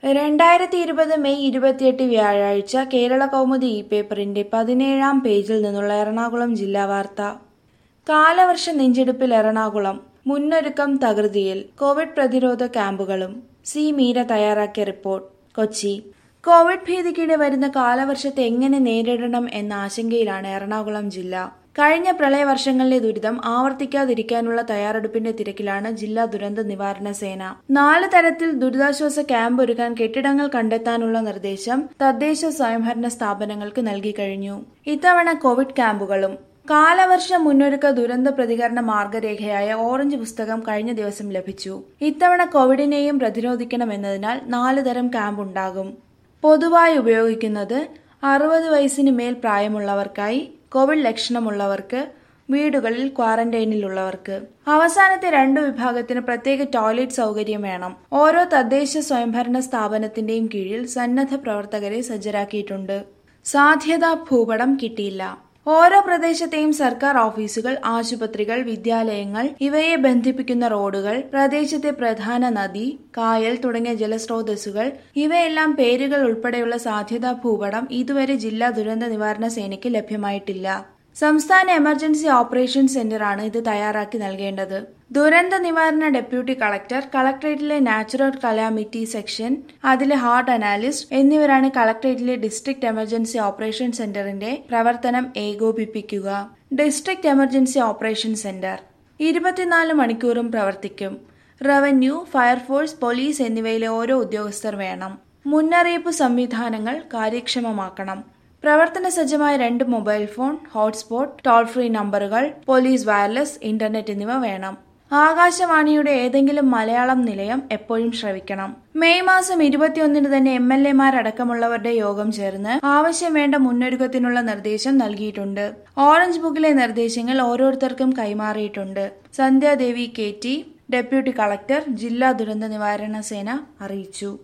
രണ്ടായിരത്തി ഇരുപത് മെയ് ഇരുപത്തിയെട്ട് വ്യാഴാഴ്ച കേരള കൗമുദി ഇ പേപ്പറിന്റെ പതിനേഴാം പേജിൽ നിന്നുള്ള എറണാകുളം ജില്ലാ വാർത്ത കാലവർഷ നെഞ്ചെടുപ്പിൽ എറണാകുളം മുന്നൊരുക്കം തകൃതിയിൽ കോവിഡ് പ്രതിരോധ ക്യാമ്പുകളും സി മീര തയ്യാറാക്കിയ റിപ്പോർട്ട് കൊച്ചി കോവിഡ് ഭീതിക്കിടെ വരുന്ന കാലവർഷത്തെ എങ്ങനെ നേരിടണം എന്ന ആശങ്കയിലാണ് എറണാകുളം ജില്ല കഴിഞ്ഞ പ്രളയവർഷങ്ങളിലെ ദുരിതം ആവർത്തിക്കാതിരിക്കാനുള്ള തയ്യാറെടുപ്പിന്റെ തിരക്കിലാണ് ജില്ലാ ദുരന്ത നിവാരണ സേന നാല് തരത്തിൽ ദുരിതാശ്വാസ ക്യാമ്പ് ഒരുക്കാൻ കെട്ടിടങ്ങൾ കണ്ടെത്താനുള്ള നിർദ്ദേശം തദ്ദേശ സ്വയംഭരണ സ്ഥാപനങ്ങൾക്ക് നൽകി കഴിഞ്ഞു ഇത്തവണ കോവിഡ് ക്യാമ്പുകളും കാലവർഷ മുന്നൊരുക്ക ദുരന്ത പ്രതികരണ മാർഗരേഖയായ ഓറഞ്ച് പുസ്തകം കഴിഞ്ഞ ദിവസം ലഭിച്ചു ഇത്തവണ കോവിഡിനെയും പ്രതിരോധിക്കണമെന്നതിനാൽ നാല് തരം ക്യാമ്പ് ഉണ്ടാകും പൊതുവായി ഉപയോഗിക്കുന്നത് അറുപത് വയസ്സിന് മേൽ പ്രായമുള്ളവർക്കായി കോവിഡ് ലക്ഷണമുള്ളവർക്ക് വീടുകളിൽ ക്വാറന്റൈനിലുള്ളവർക്ക് അവസാനത്തെ രണ്ടു വിഭാഗത്തിന് പ്രത്യേക ടോയ്ലറ്റ് സൗകര്യം വേണം ഓരോ തദ്ദേശ സ്വയംഭരണ സ്ഥാപനത്തിന്റെയും കീഴിൽ സന്നദ്ധ പ്രവർത്തകരെ സജ്ജരാക്കിയിട്ടുണ്ട് സാധ്യതാ ഭൂപടം കിട്ടിയില്ല ഓരോ പ്രദേശത്തെയും സർക്കാർ ഓഫീസുകൾ ആശുപത്രികൾ വിദ്യാലയങ്ങൾ ഇവയെ ബന്ധിപ്പിക്കുന്ന റോഡുകൾ പ്രദേശത്തെ പ്രധാന നദി കായൽ തുടങ്ങിയ ജലസ്രോതസ്സുകൾ ഇവയെല്ലാം പേരുകൾ ഉൾപ്പെടെയുള്ള സാധ്യതാ ഭൂപടം ഇതുവരെ ജില്ലാ ദുരന്ത നിവാരണ സേനയ്ക്ക് ലഭ്യമായിട്ടില്ല സംസ്ഥാന എമർജൻസി ഓപ്പറേഷൻ സെന്ററാണ് ഇത് തയ്യാറാക്കി നൽകേണ്ടത് ദുരന്ത നിവാരണ ഡെപ്യൂട്ടി കളക്ടർ കളക്ടറേറ്റിലെ നാച്ചുറൽ കലാമിറ്റി സെക്ഷൻ അതിലെ ഹാർട്ട് അനാലിസ്റ്റ് എന്നിവരാണ് കളക്ടറേറ്റിലെ ഡിസ്ട്രിക്ട് എമർജൻസി ഓപ്പറേഷൻ സെന്ററിന്റെ പ്രവർത്തനം ഏകോപിപ്പിക്കുക ഡിസ്ട്രിക്ട് എമർജൻസി ഓപ്പറേഷൻ സെന്റർ ഇരുപത്തിനാല് മണിക്കൂറും പ്രവർത്തിക്കും റവന്യൂ ഫയർഫോഴ്സ് പോലീസ് എന്നിവയിലെ ഓരോ ഉദ്യോഗസ്ഥർ വേണം മുന്നറിയിപ്പ് സംവിധാനങ്ങൾ കാര്യക്ഷമമാക്കണം പ്രവർത്തന സജ്ജമായ രണ്ട് mobile phone hotspot toll free നമ്പറുകൾ പോലീസ് വയർലെസ് ഇന്റർനെറ്റ് എന്നിവ വേണം ആകാശവാണിയുടെ ഏതെങ്കിലും മലയാളം നിലയം എപ്പോഴും ശ്രവിക്കണം മെയ് മാസം ഇരുപത്തിയൊന്നിന് തന്നെ എം എൽ എമാരടക്കമുള്ളവരുടെ യോഗം ചേർന്ന് ആവശ്യം വേണ്ട മുന്നൊരുക്കത്തിനുള്ള നിർദ്ദേശം നൽകിയിട്ടുണ്ട് ഓറഞ്ച് ബുക്കിലെ നിർദ്ദേശങ്ങൾ ഓരോരുത്തർക്കും കൈമാറിയിട്ടുണ്ട് Sandhyadevi K T deputy collector ജില്ലാ ദുരന്ത നിവാരണ സേന അറിയിച്ചു